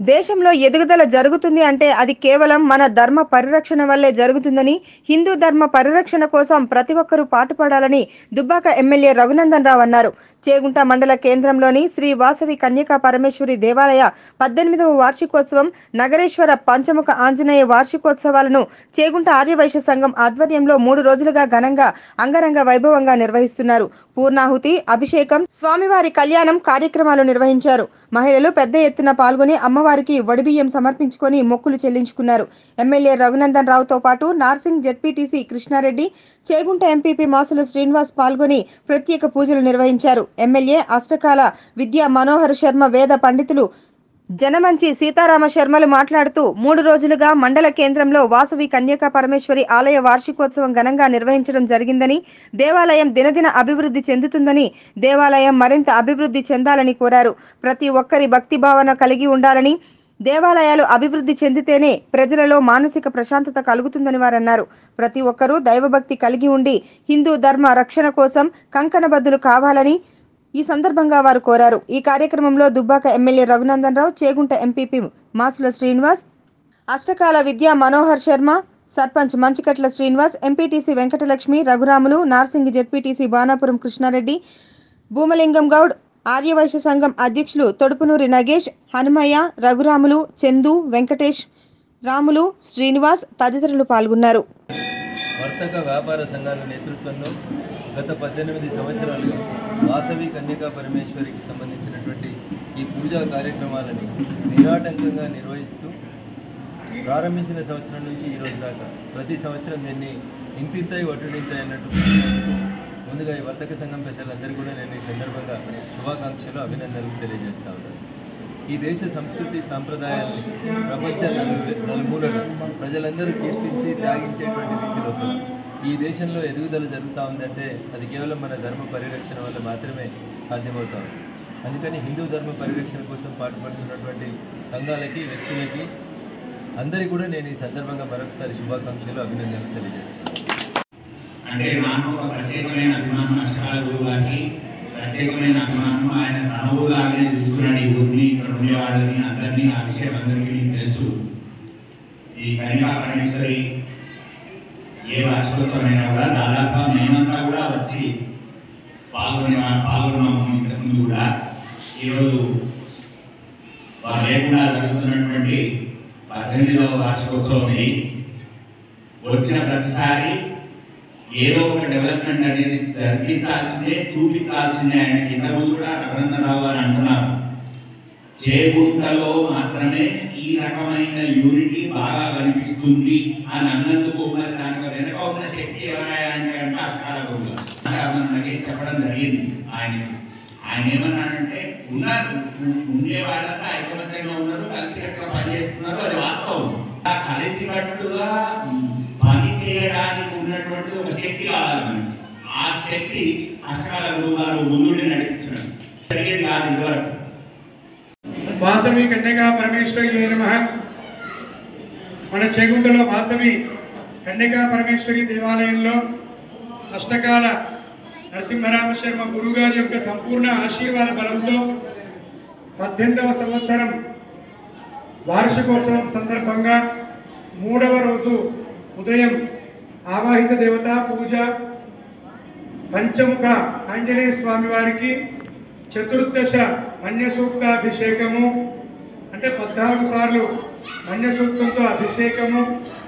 దేశంలో ఎదుగుదల జరుగుతుంది అంటే అది కేవలం మన ధర్మ పరిరక్షణ వల్లే జరుగుతుందని హిందూ ధర్మ పరిరక్షణ కోసం ప్రతి ఒక్కరూ పాటుపడాలని దుబ్బాక ఎమ్మెల్యే రఘునందన్ రావు అన్నారు చేగుంట మండల కేంద్రంలోని శ్రీ వాసవి కన్యకా పరమేశ్వరి దేవాలయ పద్దెనిమిదవ వార్షికోత్సవం నగరేశ్వర పంచముఖ ఆంజనేయ వార్షికోత్సవాలను చేగుంట ఆర్యవైశ్య సంఘం ఆధ్వర్యంలో మూడు రోజులుగా ఘనంగా అంగరంగ వైభవంగా నిర్వహిస్తున్నారు పూర్ణాహుతి అభిషేకం స్వామివారి కళ్యాణం కార్యక్రమాలు నిర్వహించారు మహిళలు పెద్ద ఎత్తున పాల్గొని అమ్మవారికి వడిబియ్యం సమర్పించుకొని మొక్కులు చెల్లించుకున్నారు ఎమ్మెల్యే రఘునందన్ రావుతో పాటు నార్సింగ్ జెడ్పీటీసీ కృష్ణారెడ్డి చేగుంట ఎంపీపీ మాసుల శ్రీనివాస్ పాల్గొని ప్రత్యేక పూజలు నిర్వహించారు ఎమ్మెల్యే అష్టకాల విద్యా మనోహర్ శర్మ వేద పండితులు జనమంచి సీతారామ శర్మలు మాట్లాడుతూ మూడు రోజులుగా మండల కేంద్రంలో వాసవి కన్యకా పరమేశ్వరి ఆలయ వార్షికోత్సవం ఘనంగా నిర్వహించడం జరిగిందని దేవాలయం దినదిన అభివృద్ధి చెందుతుందని దేవాలయం మరింత అభివృద్ధి చెందాలని కోరారు ప్రతి ఒక్కరి భక్తి భావన కలిగి ఉండాలని దేవాలయాలు అభివృద్ధి చెందితేనే ప్రజలలో మానసిక ప్రశాంతత కలుగుతుందని వారన్నారు ప్రతి ఒక్కరూ దైవభక్తి కలిగి ఉండి హిందూ ధర్మ రక్షణ కోసం కంకణబద్దులు కావాలని ఈ సందర్భంగా వారు కోరారు ఈ కార్యక్రమంలో Dubbaka MLA Raghunandan Rao Chegunta MPP Masula Srinivas Ashtakala Vidya Manohar Sharma sarpanch Manchikatla Srinivas MPTC Venkatalakshmi Raghuramulu Narsingi ZPTC Banapuram Krishnareddy Bhumalingam Goud Aryavaishya సంఘం అధ్యక్షులు తొడుపునూరి నగేష్ హనుమయ్య రఘురాములు చందు వెంకటేష్ రాములు శ్రీనివాస్ తదితరులు పాల్గొన్నారు వర్తక వ్యాపార సంఘాల నేతృత్వంలో గత పద్దెనిమిది సంవత్సరాలుగా వాసవి కన్యకా పరమేశ్వరికి సంబంధించినటువంటి ఈ పూజా కార్యక్రమాలని నిరాటంకంగా నిర్వహిస్తూ ప్రారంభించిన సంవత్సరం నుంచి ఈ రోజు దాకా ప్రతి సంవత్సరం దీన్ని ఇంతింతై వటుడింతై అన్నట్టు ముందుగా ఈ వర్తక సంఘం పెద్దలందరూ కూడా నేను ఈ సందర్భంగా శుభాకాంక్షలు అభినందనలు తెలియజేస్తా ఉన్నాను ఈ దేశ సంస్కృతి సాంప్రదాయాన్ని ప్రపంచ నలు నలుమూలల ప్రజలందరూ కీర్తించి త్యాగించేటువంటి రీతిలో కూడా ఈ దేశంలో ఎదుగుదల జరుగుతూ ఉందంటే అది కేవలం మన ధర్మ పరిరక్షణ వల్ల మాత్రమే సాధ్యమవుతా ఉంది అందుకని హిందూ ధర్మ పరిరక్షణ కోసం పాటుపడుతున్నటువంటి సంఘాలకి వ్యక్తులకి అందరికీ కూడా నేను ఈ సందర్భంగా మరొకసారి శుభాకాంక్షలు అభినందనలు తెలియజేస్తాను అంటే నాకు ఒక ప్రత్యేకమైన అభిమానం అష్టాల గురువు గారికి ప్రత్యేకమైన అభిమానం ఆయన తనవులాగానే చూసుకున్నాడు ఈ ఊరిని ఇక్కడ ఉండే వాళ్ళని అందరినీ ఆ విషయం అందరికీ మీకు తెలుసు ఈ కన్యకా పరమేశ్వరి ఏ వార్షికోత్సవమైనా కూడా దాదాపు మేమంతా కూడా వచ్చి పాల్గొనే పాల్గొన్నాము ఇంతకుముందు కూడా ఈరోజు వారు లేకుండా జరుగుతున్నటువంటి పద్దెనిమిదవ వార్షికోత్సవం ఇది వచ్చిన ప్రతిసారి ఏదో ఒక డెవలప్మెంట్ అనేది జరిపించాల్సిందే చూపించాల్సిందే ఆయన కింద ముందు కూడా రఘునందరావు గారు అంటున్నారు చేగుంటలో మాత్రమే ఈ రకమైన యూనిటీ బాగా కనిపిస్తుంది అని అన్నందుకు మరి దానికి వెనక ఉన్న శక్తి ఎవరాయా అంటే అంటే అష్టాల గురువు గారు. అంటే అతను నగేష్ చెప్పడం జరిగింది ఆయన ఆయన ఏమన్నాడంటే ఉన్నారు ఉండే వాళ్ళంతా ఐకమత్యంగా ఉన్నారు కలిసికట్టుగా పనిచేస్తున్నారు అది వాస్తవం ఆ కలిసికట్టుగా పని చేయడానికి ఉన్నటువంటి ఒక శక్తి కావాలి మనకి ఆ శక్తి అష్టాల గురువు గారు ముందుండి నడిపించడం జరిగేది కాదు ఇదివరకు వాసవి కన్యకా పరమేశ్వరి నమ మన చేగుంటలో వాసవి కన్యకా పరమేశ్వరి దేవాలయంలో అష్టకాల నరసింహరామ శర్మ గురుగారి యొక్క సంపూర్ణ ఆశీర్వాద బలంతో పద్దెనిమిదవ సంవత్సరం వార్షికోత్సవం సందర్భంగా మూడవ రోజు ఉదయం ఆవాహిత దేవత పూజ పంచముఖ ఆంజనేయ స్వామి వారికి చతుర్దశ మన్యసూక్తాభిషేకము అంటే పద్నాలుగు సార్లు మన్యసూక్తంతో అభిషేకము